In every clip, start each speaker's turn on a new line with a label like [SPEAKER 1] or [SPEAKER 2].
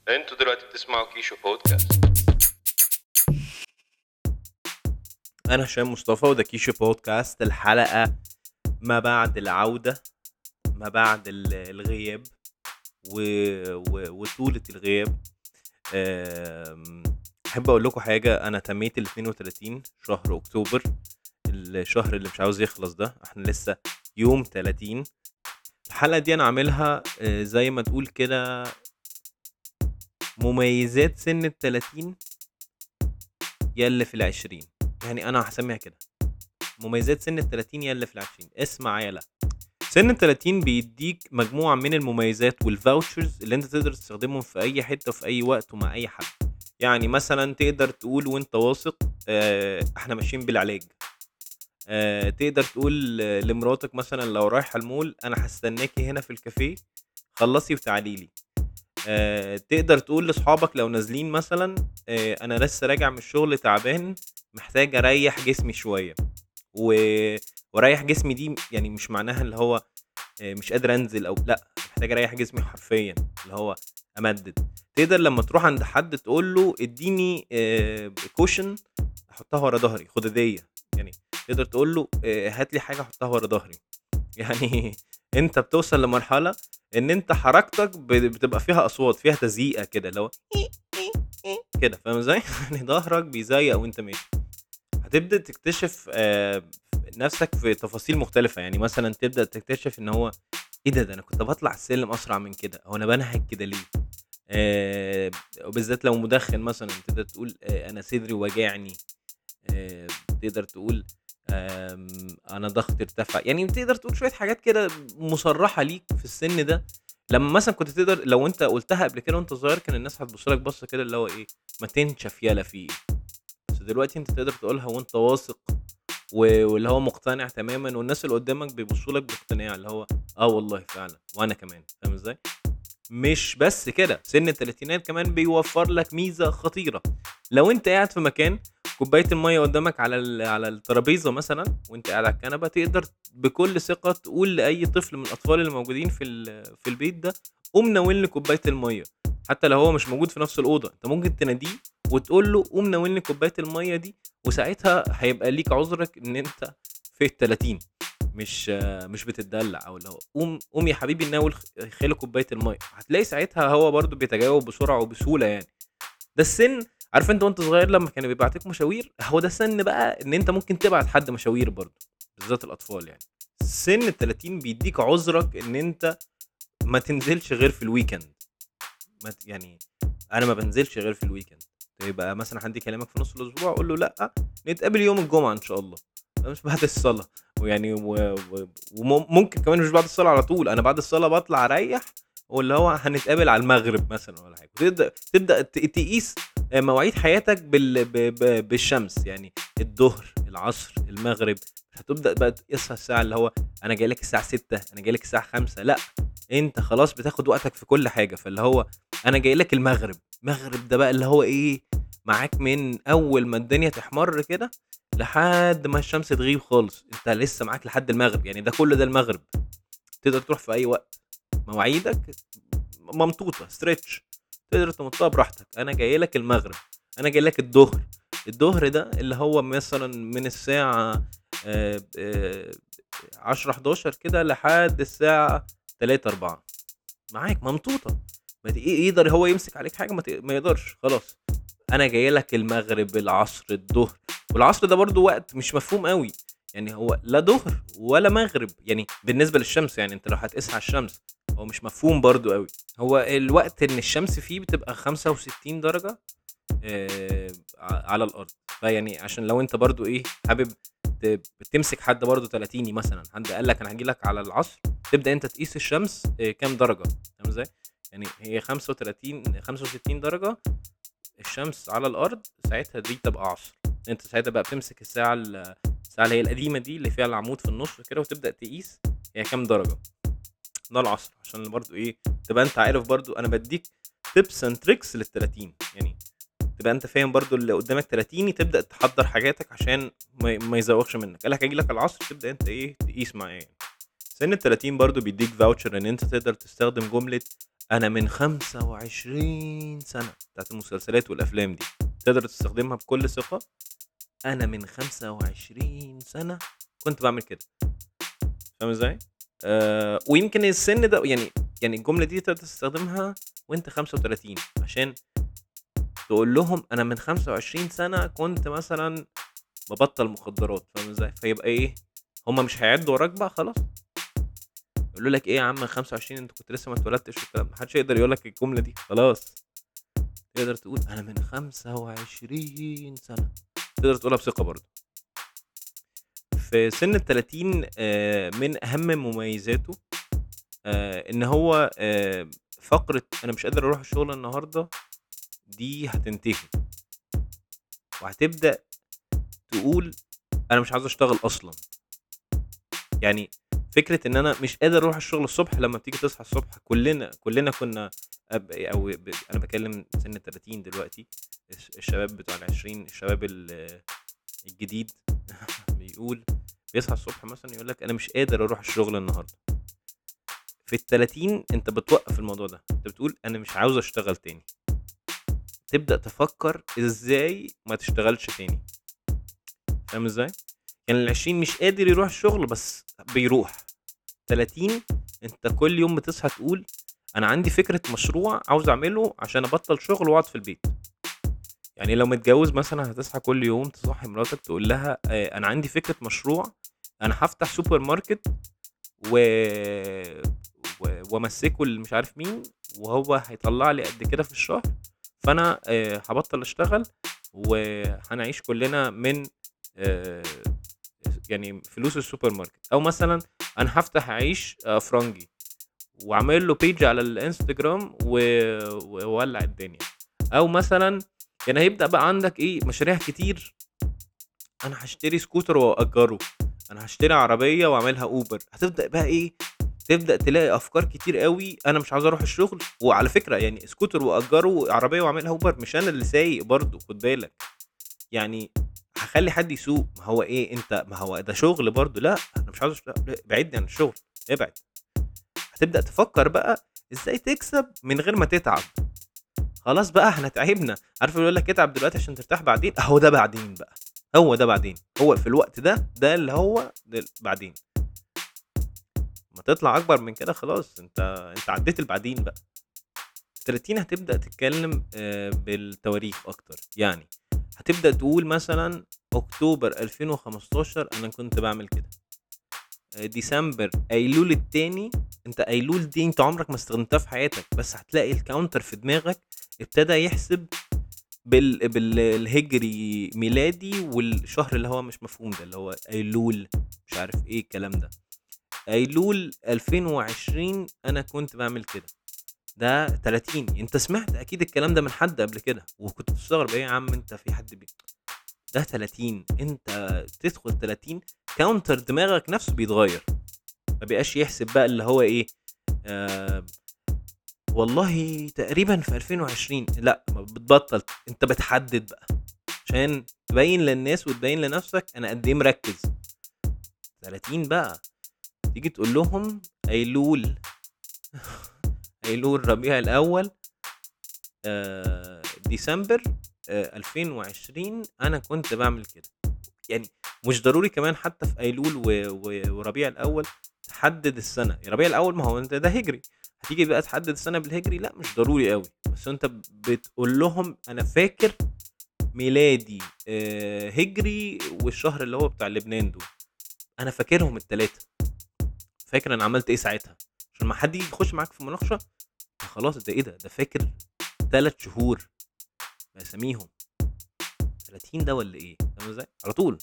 [SPEAKER 1] انتوا دلوقتي بتسمعوا كيشو بودكاست
[SPEAKER 2] انا هشام مصطفى وده كيشو بودكاست الحلقه ما بعد العوده ما بعد ال- الغياب و... و... وطولة الغياب أم، احب اقول لكم حاجه انا تميت ال 32 شهر اكتوبر الشهر اللي مش عاوز يخلص ده احنا لسه يوم 30 الحلقه دي انا عاملها آه، زي ما تقول كده مميزات سن ال 30 يلي في العشرين يعني انا هسميها كده مميزات سن ال 30 يلي في العشرين اسمع يلا سن ال 30 بيديك مجموعه من المميزات والفاوتشرز اللي انت تقدر تستخدمهم في اي حته وفي اي وقت ومع اي حد يعني مثلا تقدر تقول وانت واثق آه، احنا ماشيين بالعلاج آه، تقدر تقول آه، لمراتك مثلا لو رايحه المول انا هستناكي هنا في الكافيه خلصي وتعالي لي آه، تقدر تقول لاصحابك لو نازلين مثلا آه، انا لسه راجع من الشغل تعبان محتاج اريح جسمي شويه و... واريح جسمي دي يعني مش معناها اللي هو آه، مش قادر انزل او لا محتاج اريح جسمي حرفيا اللي هو امدد تقدر لما تروح عند حد تقول له اديني آه، كوشن احطها ورا ظهري خد هديه يعني تقدر تقول له آه، هات لي حاجه احطها ورا ظهري يعني انت بتوصل لمرحله ان انت حركتك ب- بتبقى فيها اصوات فيها تزييقه كده اللي هو كده فاهم ازاي يعني ظهرك بيزيق وانت ماشي هتبدا تكتشف آه، نفسك في تفاصيل مختلفه يعني مثلا تبدا تكتشف ان هو ايه ده ده انا كنت بطلع السلم اسرع من كده هو انا بنهج كده ليه آه، وبالذات لو مدخن مثلا تقدر تقول آه، انا صدري وجعني آه، تقدر تقول آم، انا ضغطي ارتفع يعني تقدر تقول شويه حاجات كده مصرحه ليك في السن ده لما مثلا كنت تقدر لو انت قلتها قبل كده وانت صغير كان الناس هتبص لك بصه كده اللي هو ايه ما تنشف يالا في ايه بس دلوقتي انت تقدر تقولها وانت واثق و- واللي هو مقتنع تماما والناس اللي قدامك بيبصوا لك باقتناع اللي هو اه والله فعلا وانا كمان فاهم ازاي مش بس كده سن الثلاثينات كمان بيوفر لك ميزه خطيره لو انت قاعد في مكان كوبايه الميه قدامك على ال- على الترابيزه مثلا وانت قاعد على الكنبه تقدر بكل ثقه تقول لاي طفل من الاطفال اللي موجودين في ال- في البيت ده قوم ناولني كوبايه الميه حتى لو هو مش موجود في نفس الاوضه انت ممكن تناديه وتقول له قوم ناولني كوبايه الميه دي وساعتها هيبقى ليك عذرك ان انت في ال 30 مش مش بتتدلع او اللي هو قوم قوم يا حبيبي ناول خلي كوبايه الميه هتلاقي ساعتها هو برضو بيتجاوب بسرعه وبسهوله يعني ده السن عارف انت وانت صغير لما كانوا بيبعتوك مشاوير هو ده السن بقى ان انت ممكن تبعت حد مشاوير برضو بالذات الاطفال يعني سن ال 30 بيديك عذرك ان انت ما تنزلش غير في الويكند ما ت- يعني انا ما بنزلش غير في الويكند يبقى مثلا حد يكلمك في نص الاسبوع اقول له لا نتقابل يوم الجمعه ان شاء الله مش بعد الصلاه ويعني و- و- وممكن كمان مش بعد الصلاه على طول انا بعد الصلاه بطلع اريح واللي هو هنتقابل على المغرب مثلا ولا حاجه تبدا تبدا ت- تقيس مواعيد حياتك بال... ب... ب... بالشمس يعني الظهر العصر المغرب مش هتبدا بقى تقيسها الساعه اللي هو انا جاي لك الساعه 6 انا جاي لك الساعه 5 لا انت خلاص بتاخد وقتك في كل حاجه فاللي هو انا جاي لك المغرب المغرب ده بقى اللي هو ايه معاك من اول ما الدنيا تحمر كده لحد ما الشمس تغيب خالص انت لسه معاك لحد المغرب يعني ده كل ده المغرب تقدر تروح في اي وقت مواعيدك ممطوطه ستريتش تقدر تمطها براحتك انا جاي لك المغرب انا جاي لك الظهر الظهر ده اللي هو مثلا من الساعه آه، آه، 10 11 كده لحد الساعه 3 4 معاك ممطوطه ما ت- يقدر هو يمسك عليك حاجه ما, ت... ما يقدرش خلاص انا جاي لك المغرب العصر الظهر والعصر ده برضو وقت مش مفهوم قوي يعني هو لا ظهر ولا مغرب يعني بالنسبه للشمس يعني انت لو هتقيس على الشمس هو مش مفهوم برضو قوي هو الوقت ان الشمس فيه بتبقى 65 درجه آه ع- على الارض فيعني عشان لو انت برضو ايه حابب ت- تمسك حد برضو 30 مثلا حد قال لك انا هجي لك على العصر تبدا انت تقيس الشمس آه كام درجه فاهم ازاي يعني هي 35 65 درجه الشمس على الارض ساعتها دي تبقى عصر انت ساعتها بقى بتمسك الساعه ال- الساعه اللي هي القديمه دي اللي فيها العمود في النص كده وتبدا تقيس هي كام درجه ده العصر عشان برضو ايه تبقى انت عارف برضو انا بديك تيبس اند تريكس لل 30 يعني تبقى انت فاهم برضو اللي قدامك 30 تبدا تحضر حاجاتك عشان ما, ما يزوغش منك قال لك اجي لك العصر تبدا انت ايه تقيس معايا يعني سن ال 30 برضه بيديك فاوتشر ان انت تقدر تستخدم جمله انا من 25 سنه بتاعت المسلسلات والافلام دي تقدر تستخدمها بكل ثقه انا من 25 سنه كنت بعمل كده فاهم ازاي؟ آه ويمكن السن ده يعني يعني الجمله دي تقدر تستخدمها وانت 35 عشان تقول لهم انا من 25 سنه كنت مثلا ببطل مخدرات فاهم ازاي؟ فيبقى ايه؟ هما مش هيعدوا وراك بقى خلاص يقولوا لك ايه يا عم 25 انت كنت لسه ما اتولدتش والكلام ده محدش يقدر يقول لك الجمله دي خلاص تقدر تقول انا من 25 سنه تقدر تقولها بثقه برضه في سن ال 30 آه، من اهم مميزاته آه، ان هو آه، فقره انا مش قادر اروح الشغل النهارده دي هتنتهي وهتبدا تقول انا مش عاوز اشتغل اصلا يعني فكره ان انا مش قادر اروح الشغل الصبح لما بتيجي تصحى الصبح كلنا كلنا كنا أب او ب... انا بكلم سن 30 دلوقتي الش- الشباب بتوع ال 20 الشباب ال- الجديد بيقول بيصحى الصبح مثلا يقول لك انا مش قادر اروح الشغل النهارده في ال 30 انت بتوقف الموضوع ده انت بتقول انا مش عاوز اشتغل تاني تبدا تفكر ازاي ما تشتغلش تاني فاهم ازاي يعني ال 20 مش قادر يروح الشغل بس بيروح 30 انت كل يوم بتصحى تقول انا عندي فكره مشروع عاوز اعمله عشان ابطل شغل واقعد في البيت يعني لو متجوز مثلا هتصحى كل يوم تصحي مراتك تقول لها آه، انا عندي فكره مشروع انا هفتح سوبر ماركت و... و... وامسكه اللي مش عارف مين وهو هيطلع لي قد كده في الشهر فانا آه، هبطل اشتغل وهنعيش كلنا من آه، يعني فلوس السوبر ماركت او مثلا انا هفتح عيش آه، فرنجي واعمل له بيج على الانستجرام و- واولع الدنيا او مثلا يعني هيبدا بقى عندك ايه مشاريع كتير انا هشتري سكوتر واجره انا هشتري عربيه واعملها اوبر هتبدا بقى ايه تبدا تلاقي افكار كتير قوي انا مش عاوز اروح الشغل وعلى فكره يعني سكوتر واجره عربيه واعملها اوبر مش انا اللي سايق برضه خد بالك يعني هخلي حد يسوق ما هو ايه انت ما هو ده شغل برضه لا انا مش عاوز أشتغل. لا، بعدني عن الشغل ابعد هتبدا تفكر بقى ازاي تكسب من غير ما تتعب خلاص بقى احنا تعبنا عارف يقول لك اتعب دلوقتي عشان ترتاح بعدين اهو ده بعدين بقى هو ده بعدين هو في الوقت ده ده اللي هو ده بعدين ما تطلع اكبر من كده خلاص انت انت عديت البعدين بقى 30 هتبدا تتكلم آه، بالتواريخ اكتر يعني هتبدا تقول مثلا اكتوبر 2015 انا كنت بعمل كده آه، ديسمبر ايلول التاني انت ايلول دي انت عمرك ما استخدمتها في حياتك بس هتلاقي الكاونتر في دماغك ابتدى يحسب بال بالهجري ميلادي والشهر اللي هو مش مفهوم ده اللي هو ايلول مش عارف ايه الكلام ده ايلول 2020 انا كنت بعمل كده ده 30 انت سمعت اكيد الكلام ده من حد قبل كده وكنت تستغرب ايه يا عم انت في حد بي ده 30 انت تدخل 30 كاونتر دماغك نفسه بيتغير ما بقاش يحسب بقى اللي هو ايه آه والله تقريبا في 2020 لا ما بتبطل انت بتحدد بقى عشان تبين للناس وتبين لنفسك انا قد ايه مركز 30 بقى تيجي تقول لهم ايلول ايلول ربيع الاول آه، ديسمبر آه، 2020 انا كنت بعمل كده يعني مش ضروري كمان حتى في ايلول و- و- وربيع الاول تحدد السنه ربيع الاول ما هو انت ده هجري هتيجي بقى تحدد السنه بالهجري لا مش ضروري قوي بس انت بتقول لهم انا فاكر ميلادي آه، هجري والشهر اللي هو بتاع لبنان دول انا فاكرهم الثلاثه فاكر انا عملت ايه ساعتها عشان ما حد يجي يخش معاك في مناقشه خلاص ده ايه ده ده فاكر ثلاث شهور باساميهم 30 ده ولا ايه فاهم ازاي على طول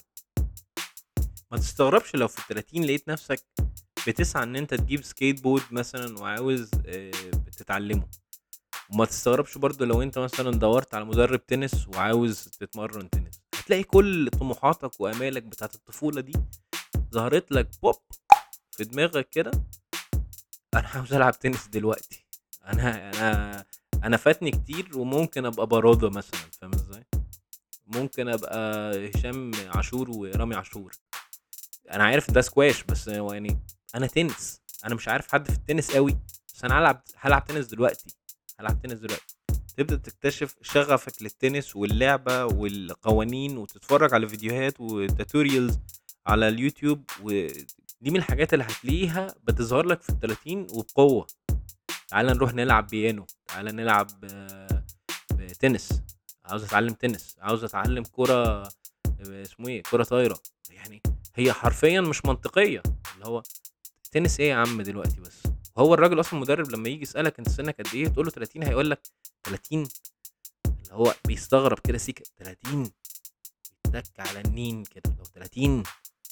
[SPEAKER 2] ما تستغربش لو في ال 30 لقيت نفسك بتسعى ان انت تجيب سكيت بورد مثلا وعاوز آه، بتتعلمه وما تستغربش برضو لو انت مثلا دورت على مدرب تنس وعاوز تتمرن تنس هتلاقي كل طموحاتك وامالك بتاعت الطفوله دي ظهرت لك بوب في دماغك كده انا عاوز العب تنس دلوقتي انا انا انا فاتني كتير وممكن ابقى براده مثلا فاهم ازاي ممكن ابقى هشام عاشور ورامي عاشور انا عارف إن ده سكواش بس هو يعني انا تنس انا مش عارف حد في التنس قوي بس انا هلعب هلعب تنس دلوقتي هلعب تنس دلوقتي تبدا تكتشف شغفك للتنس واللعبه والقوانين وتتفرج على فيديوهات وتوتوريالز على اليوتيوب ودي من الحاجات اللي هتلاقيها بتظهر لك في ال 30 وبقوه تعال نروح نلعب بيانو تعال نلعب آه، تنس عاوز اتعلم تنس عاوز اتعلم كرة آه، اسمه ايه كرة طايرة يعني هي حرفيا مش منطقية اللي هو تنس ايه يا عم دلوقتي بس هو الراجل اصلا المدرب لما يجي يسالك انت سنك قد ايه تقول له 30 هيقول لك 30 اللي هو بيستغرب كده سيكا 30 يتك على النين كده لو 30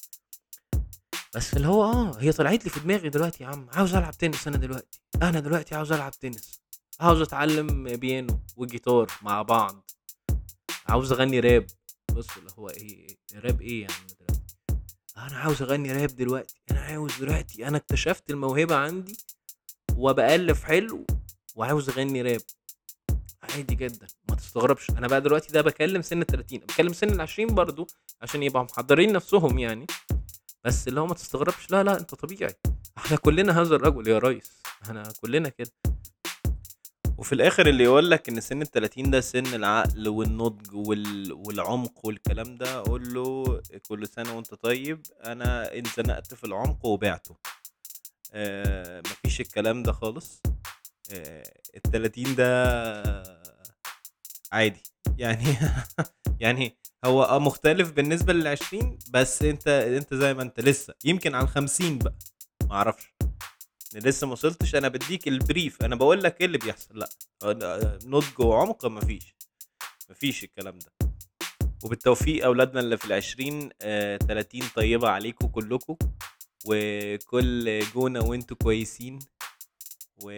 [SPEAKER 2] بس اللي هو اه هي طلعت لي في دماغي دلوقتي يا عم عاوز العب تنس انا دلوقتي انا دلوقتي عاوز العب تنس عاوز اتعلم بيانو وجيتار مع بعض عاوز اغني راب بص اللي هو ايه راب ايه يعني دلوقتي انا عاوز اغني راب دلوقتي انا عاوز دلوقتي انا اكتشفت الموهبه عندي وبالف حلو وعاوز اغني راب عادي جدا ما تستغربش انا بقى دلوقتي ده بكلم سن ال 30 بكلم سن ال 20 برضو عشان يبقوا محضرين نفسهم يعني بس اللي هو ما تستغربش لا لا انت طبيعي احنا كلنا هذا الرجل يا ريس احنا كلنا كده وفي الاخر اللي يقول لك ان سن ال 30 ده سن العقل والنضج وال... والعمق والكلام ده اقول له كل سنه وانت طيب انا انزنقت في العمق وبعته آه مفيش الكلام ده خالص آه ال 30 ده عادي يعني يعني هو اه مختلف بالنسبه لل 20 بس انت انت زي ما انت لسه يمكن على ال 50 بقى ما اعرفش لسه ما وصلتش انا بديك البريف انا بقول لك ايه اللي بيحصل لا نضج وعمق مفيش مفيش الكلام ده وبالتوفيق اولادنا اللي في العشرين آه 30 طيبه عليكم كلكم وكل جونه وانتوا كويسين و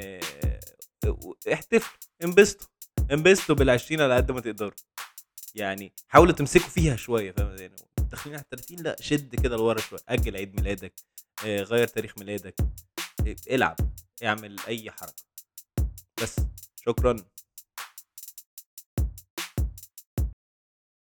[SPEAKER 2] احتفلوا انبسطوا انبسطوا بالعشرين على قد ما تقدروا يعني حاولوا تمسكوا فيها شويه فاهم يعني داخلين على 30 لا شد كده لورا شويه اجل عيد ميلادك آه غير تاريخ ميلادك العب اعمل اي حركه بس شكرا